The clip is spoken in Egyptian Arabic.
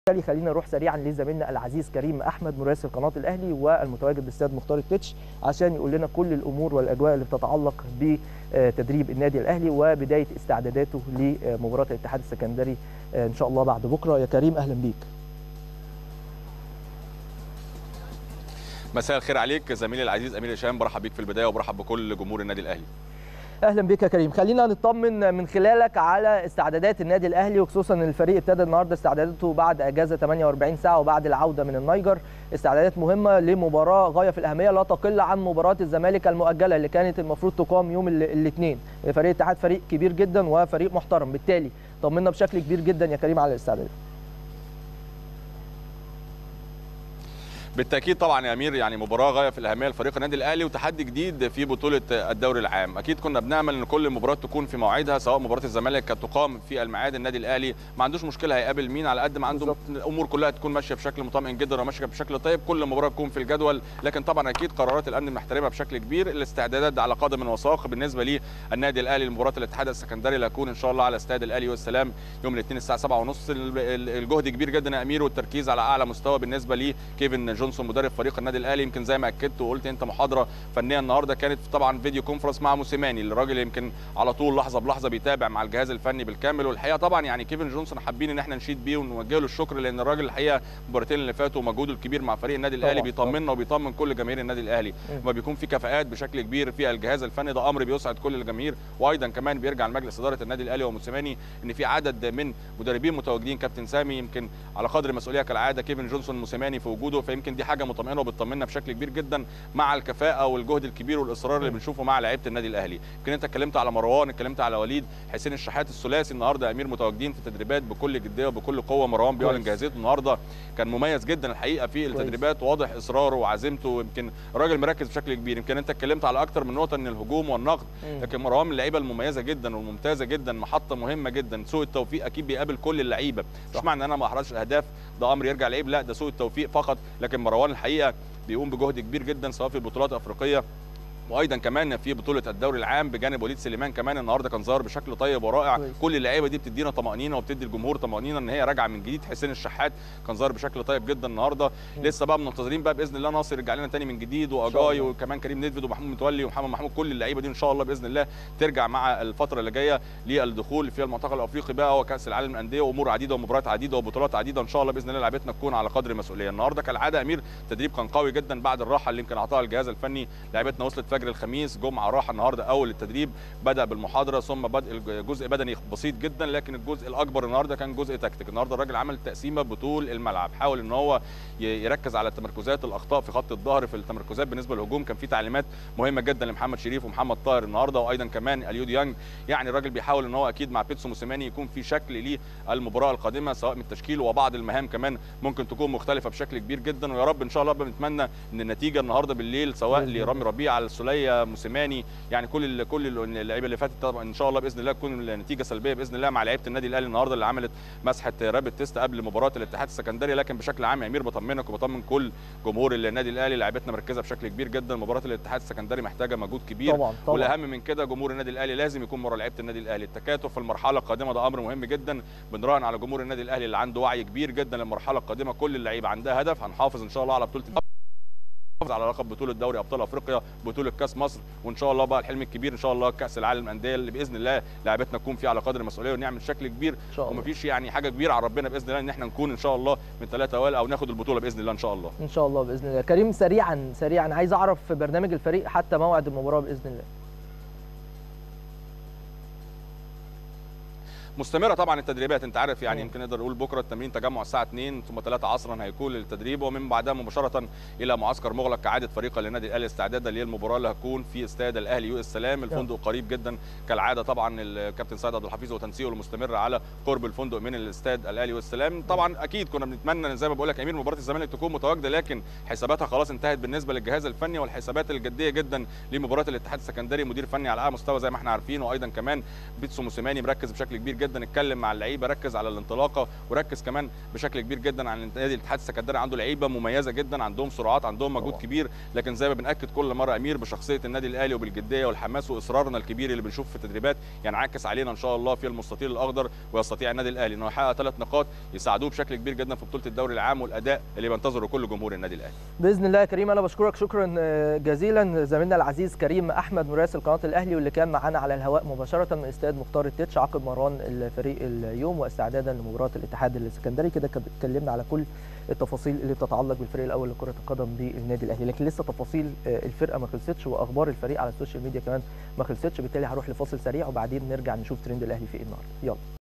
وبالتالي خلينا نروح سريعا لزميلنا العزيز كريم احمد مراسل قناه الاهلي والمتواجد باستاد مختار التتش عشان يقول لنا كل الامور والاجواء اللي بتتعلق بتدريب النادي الاهلي وبدايه استعداداته لمباراه الاتحاد السكندري ان شاء الله بعد بكره يا كريم اهلا بيك مساء الخير عليك زميلي العزيز امير هشام برحب بيك في البدايه وبرحب بكل جمهور النادي الاهلي اهلا بك يا كريم خلينا نطمن من خلالك على استعدادات النادي الاهلي وخصوصا ان الفريق ابتدى النهارده استعداداته بعد اجازه 48 ساعه وبعد العوده من النيجر استعدادات مهمه لمباراه غايه في الاهميه لا تقل عن مباراه الزمالك المؤجله اللي كانت المفروض تقام يوم الاثنين فريق الاتحاد فريق كبير جدا وفريق محترم بالتالي طمنا بشكل كبير جدا يا كريم على الاستعدادات بالتاكيد طبعا يا امير يعني مباراه غايه في الاهميه لفريق النادي الاهلي وتحدي جديد في بطوله الدوري العام اكيد كنا بنامل ان كل مباراه تكون في موعدها سواء مباراه الزمالك كانت تقام في الميعاد النادي الاهلي ما عندوش مشكله هيقابل مين على قد ما عنده الامور كلها تكون ماشيه بشكل مطمئن جدا وماشيه بشكل طيب كل مباراه تكون في الجدول لكن طبعا اكيد قرارات الامن محترمها بشكل كبير الاستعدادات على قدم وساق بالنسبه للنادي الاهلي لمباراه الاتحاد السكندري اللي هتكون ان شاء الله على استاد الاهلي والسلام يوم الاثنين الساعه 7:30 الجهد كبير جدا يا امير والتركيز على اعلى مستوى بالنسبه لكيفن جونسون مدرب فريق النادي الاهلي يمكن زي ما اكدت وقلت انت محاضره فنيه النهارده كانت طبعا فيديو كونفرنس مع موسيماني الراجل يمكن على طول لحظه بلحظه بيتابع مع الجهاز الفني بالكامل والحقيقه طبعا يعني كيفن جونسون حابين ان احنا نشيد بيه ونوجه له الشكر لان الراجل الحقيقه المباراتين اللي فاتوا ومجهوده الكبير مع فريق النادي الاهلي بيطمنا وبيطمن كل جماهير النادي الاهلي وما بيكون في كفاءات بشكل كبير في الجهاز الفني ده امر بيسعد كل الجماهير وايضا كمان بيرجع لمجلس اداره النادي الاهلي وموسيماني ان في عدد من مدربين متواجدين كابتن سامي يمكن على قدر المسؤوليه كالعاده كيفن جونسون موسيماني في وجوده فيمكن دي حاجه مطمئنه وبتطمنا بشكل كبير جدا مع الكفاءه والجهد الكبير والاصرار اللي بنشوفه مع لعيبه النادي الاهلي يمكن انت اتكلمت على مروان اتكلمت على وليد حسين الشحات الثلاثي النهارده امير متواجدين في التدريبات بكل جديه وبكل قوه مروان بيعلن جاهزيته النهارده كان مميز جدا الحقيقه في التدريبات واضح اصراره وعزيمته ويمكن الراجل مركز بشكل كبير يمكن انت اتكلمت على اكتر من نقطه من الهجوم والنقد لكن مروان من اللعيبه المميزه جدا والممتازه جدا محطه مهمه جدا سوء التوفيق اكيد بيقابل كل اللعيبه مش معنى ان انا ما احرزش اهداف ده امر يرجع لعيب لا ده سوء التوفيق فقط لكن مروان الحقيقه بيقوم بجهد كبير جدا سواء في البطولات الافريقيه وايضا كمان في بطوله الدوري العام بجانب وليد سليمان كمان النهارده كان ظاهر بشكل طيب ورائع كويس. كل اللعيبه دي بتدينا طمانينه وبتدي الجمهور طمانينه ان هي راجعه من جديد حسين الشحات كان ظاهر بشكل طيب جدا النهارده م. لسه بقى منتظرين بقى باذن الله ناصر يرجع لنا تاني من جديد واجاي وكمان كريم نيدفيد ومحمود متولي ومحمد محمود كل اللعيبه دي ان شاء الله باذن الله ترجع مع الفتره اللي جايه للدخول في المعتقل الافريقي بقى وكاس العالم للانديه وامور عديده ومباريات عديده وبطولات عديده ان شاء الله باذن الله لعيبتنا تكون على قدر المسؤوليه النهارده كالعاده امير التدريب كان قوي جدا بعد الراحه اللي يمكن اعطاها الجهاز الفني لعيبتنا وصلت فجر الخميس جمعه راحه النهارده اول التدريب بدا بالمحاضره ثم بدا جزء بدني بسيط جدا لكن الجزء الاكبر النهارده كان جزء تكتيك النهارده الراجل عمل تقسيمه بطول الملعب حاول ان هو يركز على التمركزات الاخطاء في خط الظهر في التمركزات بالنسبه للهجوم كان في تعليمات مهمه جدا لمحمد شريف ومحمد طاهر النهارده وايضا كمان اليو ديانج يعني الراجل بيحاول ان هو اكيد مع بيتسو موسيماني يكون في شكل للمباراه القادمه سواء من التشكيل وبعض المهام كمان ممكن تكون مختلفه بشكل كبير جدا ويا رب ان شاء الله بنتمنى ان النتيجه النهارده بالليل سواء لرامي ربيع على السوليه موسيماني يعني كل كل اللعيبه اللي فاتت طبعا ان شاء الله باذن الله تكون النتيجه سلبيه باذن الله مع لعيبه النادي الاهلي النهارده اللي عملت مسحه رابط تيست قبل مباراه الاتحاد السكندري لكن بشكل عام يا امير بطمنك وبطمن كل جمهور النادي الاهلي لعيبتنا مركزه بشكل كبير جدا مباراه الاتحاد السكندري محتاجه مجهود كبير طبعا طبعا والاهم من كده جمهور النادي الاهلي لازم يكون ورا لعيبه النادي الاهلي التكاتف في المرحله القادمه ده امر مهم جدا بنراهن على جمهور النادي الاهلي اللي عنده وعي كبير جدا للمرحله القادمه كل اللعيبه عندها هدف هنحافظ ان شاء الله على بطوله على لقب بطوله دوري ابطال افريقيا بطوله كاس مصر وان شاء الله بقى الحلم الكبير ان شاء الله كاس العالم للانديه اللي باذن الله لعيبتنا تكون فيه على قدر المسؤوليه ونعمل شكل كبير ومفيش يعني حاجه كبيره على ربنا باذن الله ان احنا نكون ان شاء الله من ثلاثه اوائل او ناخد البطوله باذن الله ان شاء الله ان شاء الله باذن الله كريم سريعا سريعا عايز اعرف في برنامج الفريق حتى موعد المباراه باذن الله مستمره طبعا التدريبات انت عارف يعني يمكن نقدر نقول بكره التمرين تجمع الساعه 2 ثم 3 عصرا هيكون للتدريب ومن بعدها مباشره الى معسكر مغلق كعاده فريق للنادي الاهلي استعدادا للمباراه اللي هتكون في استاد الاهلي يو السلام الفندق قريب جدا كالعاده طبعا الكابتن سيد عبد الحفيظ وتنسيقه المستمر على قرب الفندق من الاستاد الاهلي والسلام طبعا اكيد كنا بنتمنى زي ما بقول لك امير مباراه الزمالك تكون متواجده لكن حساباتها خلاص انتهت بالنسبه للجهاز الفني والحسابات الجديه جدا لمباراه الاتحاد السكندري مدير فني على اعلى مستوى زي ما احنا عارفين وايضا كمان بيتسو موسيماني مركز بشكل كبير جدا اتكلم مع اللعيبه ركز على الانطلاقه وركز كمان بشكل كبير جدا على نادي الاتحاد السكندري عنده لعيبه مميزه جدا عندهم سرعات عندهم مجهود طبعا. كبير لكن زي ما بناكد كل مره امير بشخصيه النادي الاهلي وبالجديه والحماس واصرارنا الكبير اللي بنشوفه في التدريبات ينعكس علينا ان شاء الله في المستطيل الاخضر ويستطيع النادي الاهلي انه يحقق ثلاث نقاط يساعدوه بشكل كبير جدا في بطوله الدوري العام والاداء اللي بينتظره كل جمهور النادي الاهلي باذن الله يا كريم انا بشكرك شكرا آه، جزيلا زميلنا العزيز كريم احمد مراسل قناه الاهلي واللي كان معانا على الهواء مباشره من استاد مختار التتش عقب مران الفريق اليوم واستعدادا لمباراه الاتحاد السكندري كده كد- اتكلمنا على كل التفاصيل اللي بتتعلق بالفريق الاول لكره القدم بالنادي الاهلي لكن لسه تفاصيل آه، الفرقه ما خلصتش واخبار الفريق على السوشيال ميديا كمان ما خلصتش بالتالي هروح لفاصل سريع وبعدين نرجع نشوف ترند الاهلي في ايه النهارده يلا